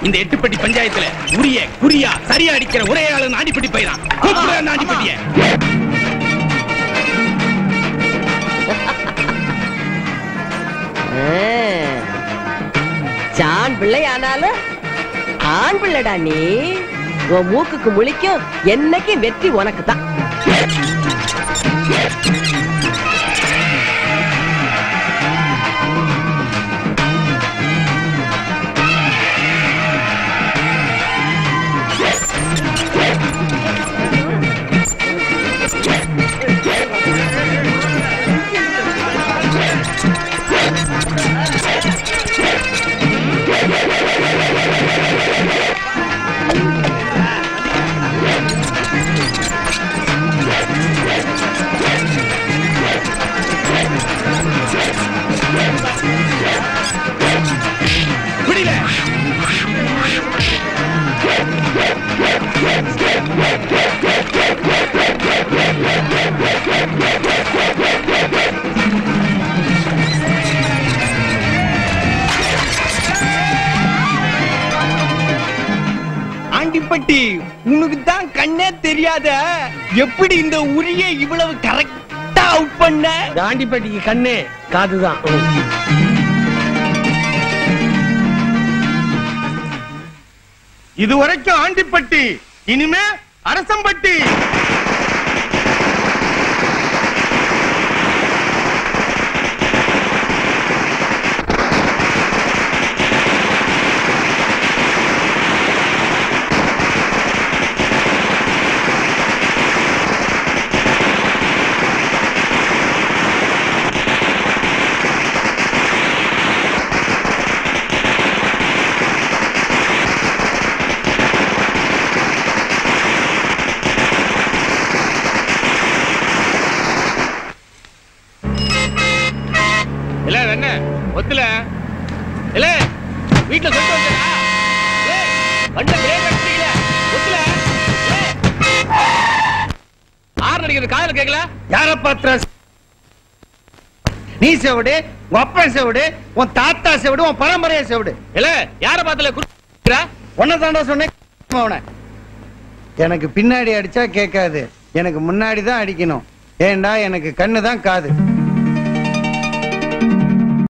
இந்த எட்டுப்பட்டி பஞ்சாயத்துல உரிய குறியா சரியா அடிக்கிற ஒரே ஆளு நாடிப்பட்டி பையன் கூப்பிடுற நாடிப்பட்டிய ஜான் பிள்ளை ஆனாலும் ஆண் பிள்ளைடா நீ உன் மூக்குக்கு முழிக்கும் என்னைக்கு வெற்றி உனக்கு தான் பிடில ஆண்டிப்பட்டி உனக்கு தான் கண்ணே தெரியாத எப்படி இந்த உரிய இவ்வளவு கரெக்டா அவுட் பண்ண காண்டிப்பட்டிக்கு கண்ணு காதுதான் இதுவரைக்கும் ஆண்டிப்பட்டி இனிமே அரசம்பட்டி இல்ல என்ன ஒத்துல இல்ல வீட்டுல சொல்லிட்டு வந்தா வண்ட பிரேக் அடிச்சீங்கள ஒத்துல ஆறு அடிக்கிறது காதல கேக்கல யார பாத்திர நீ செவிடு உன் அப்பன் செவிடு உன் தாத்தா செவிடு உன் பரம்பரைய செவிடு இல்ல யார பாத்தல குடுக்குற உன்னை தாண்டா சொன்னேன் அவனை எனக்கு பின்னாடி அடிச்சா கேட்காது எனக்கு முன்னாடி தான் அடிக்கணும் ஏண்டா எனக்கு கண்ணு தான் காது